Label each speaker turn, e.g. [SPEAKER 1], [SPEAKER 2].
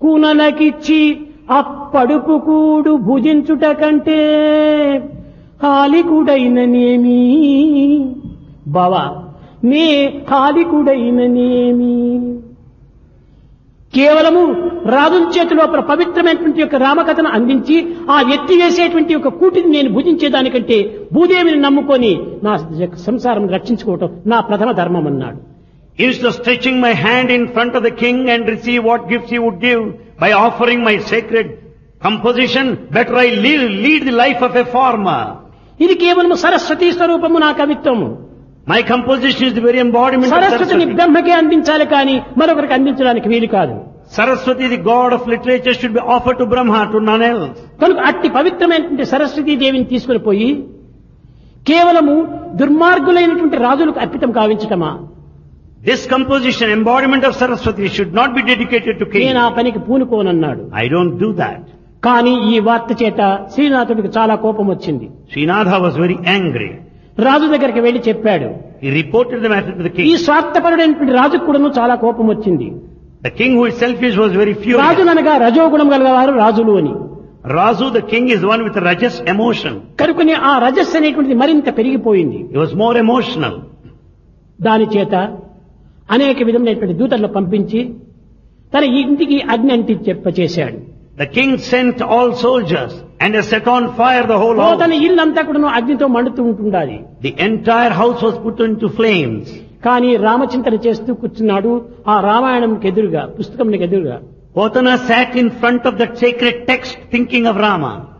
[SPEAKER 1] కూనలకిచ్చి అప్పడుపు కూడు భుజించుట కంటే హాలికుడైననేమి బావ నే హాలికుడైననేమి కేవలము రాజుల చేతి లోపల పవిత్రమైనటువంటి యొక్క రామకథను అందించి ఆ ఎత్తి వేసేటువంటి యొక్క కూటిని నేను భుజించేదానికంటే భూదేవిని నమ్ముకొని నా సంసారం రక్షించుకోవటం నా ప్రథమ ధర్మం అన్నాడు
[SPEAKER 2] Instead of stretching my hand in front of the king and receive what gifts he would give by offering my sacred composition, better I live, lead the life of a farmer.
[SPEAKER 1] ఇది కేవలం సరస్వతి స్వరూపము నా కవిత్వము
[SPEAKER 2] My composition is the very embodiment of
[SPEAKER 1] సరస్వతిని
[SPEAKER 2] Saraswati.
[SPEAKER 1] బ్రహ్మకే అందించాలి కానీ మరొకరికి అందించడానికి వీలు కాదు
[SPEAKER 2] Saraswati, the god of literature, should be offered to Brahma, to none else.
[SPEAKER 1] కనుక అట్టి పవిత్రమైనటువంటి సరస్వతీ దేవిని తీసుకుని పోయి కేవలము దుర్మార్గులైనటువంటి రాజులకు అర్పితం కావించటమా
[SPEAKER 2] This composition, embodiment of Saraswati, should not be dedicated to king.
[SPEAKER 1] నేను ఆ పనికి పూనుకోనన్నాడు
[SPEAKER 2] I don't do that.
[SPEAKER 1] కానీ ఈ వార్త చేత శ్రీనాథుడికి చాలా కోపం వచ్చింది
[SPEAKER 2] Srinadha was very angry.
[SPEAKER 1] రాజు దగ్గరికి వెళ్లి చెప్పాడు
[SPEAKER 2] He reported the matter to the
[SPEAKER 1] ఈ
[SPEAKER 2] king.
[SPEAKER 1] స్వార్థపరుడైనటువంటి రాజుకు కూడాను చాలా కోపం వచ్చింది
[SPEAKER 2] The king who is selfish was very furious.
[SPEAKER 1] రాజుననగా రజోగుణం గలవారు రాజులు అని
[SPEAKER 2] Razu, the king, is one with a rajas emotion.
[SPEAKER 1] కనుకొని ఆ రజస్సు అనేటువంటిది మరింత పెరిగిపోయింది
[SPEAKER 2] He was more emotional.
[SPEAKER 1] దాని చేత అనేక విధమైనటువంటి దూతలను పంపించి తన ఇంటికి అగ్ని అంటి చెప్పచేశాడు
[SPEAKER 2] The king sent all soldiers and they set on fire the whole
[SPEAKER 1] ఓ తన
[SPEAKER 2] house.
[SPEAKER 1] ఇల్లంతా కూడా అగ్నితో మండుతూ ఉంటుండాలి
[SPEAKER 2] The entire house was put into flames.
[SPEAKER 1] కానీ రామచింతన చేస్తూ కూర్చున్నాడు ఆ రామాయణంకి ఎదురుగా పుస్తకంకి ఎదురుగా
[SPEAKER 2] Potana sat in front of that sacred text thinking of Rama.